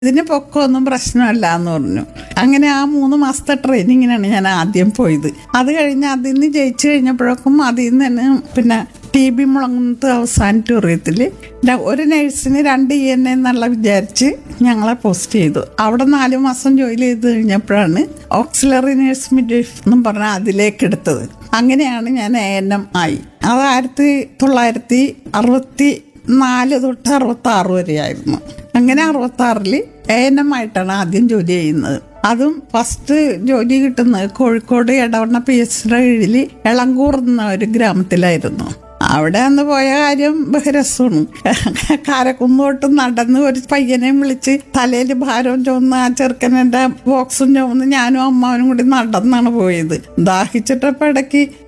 ഇതിന് പൊക്കമൊന്നും പ്രശ്നമല്ല എന്ന് പറഞ്ഞു അങ്ങനെ ആ മൂന്ന് മാസത്തെ ട്രെയിനിങ്ങിനാണ് ഞാൻ ആദ്യം പോയത് അത് കഴിഞ്ഞ് അതിൽ നിന്ന് ജയിച്ചു കഴിഞ്ഞപ്പോഴേക്കും അതിൽ നിന്ന് തന്നെ പിന്നെ ടി ബി മുളങ്ങത്ത് അവസാനിറ്റോറിയത്തിൽ ഒരു നഴ്സിന് രണ്ട് ഇ എൻ എന്നുള്ള വിചാരിച്ച് ഞങ്ങളെ പോസ്റ്റ് ചെയ്തു അവിടെ നാല് മാസം ജോലി ചെയ്ത് കഴിഞ്ഞപ്പോഴാണ് ഓക്സിലറി നഴ്സ് മിഡ്വൈഫ് എന്നും പറഞ്ഞാൽ അതിലേക്ക് എടുത്തത് അങ്ങനെയാണ് ഞാൻ എ എൻ എം ആയി അത് ആയിരത്തി തൊള്ളായിരത്തി അറുപത്തി നാല് തൊട്ട് അറുപത്തി ആറ് വരെയായിരുന്നു അങ്ങനെ അറുപത്തി ആറിൽ എ എൻ എം ആയിട്ടാണ് ആദ്യം ജോലി ചെയ്യുന്നത് അതും ഫസ്റ്റ് ജോലി കിട്ടുന്നത് കോഴിക്കോട് എടവണ്ണ പി എസ് കീഴിൽ എളങ്കൂർ എന്ന ഒരു ഗ്രാമത്തിലായിരുന്നു അവിടെ അന്ന് പോയ കാര്യം ബഹരസമാണ് കാരക്കുന്നോട്ട് നടന്ന് ഒരു പയ്യനെ വിളിച്ച് തലയിൽ ഭാരവും ചുമന്ന് ആ ചെറുക്കനെൻ്റെ ബോക്സും ചുമന്ന് ഞാനും അമ്മാവനും കൂടി നടന്നാണ് പോയത് ദാഹിച്ചിട്ടപ്പോൾ ഇടയ്ക്ക്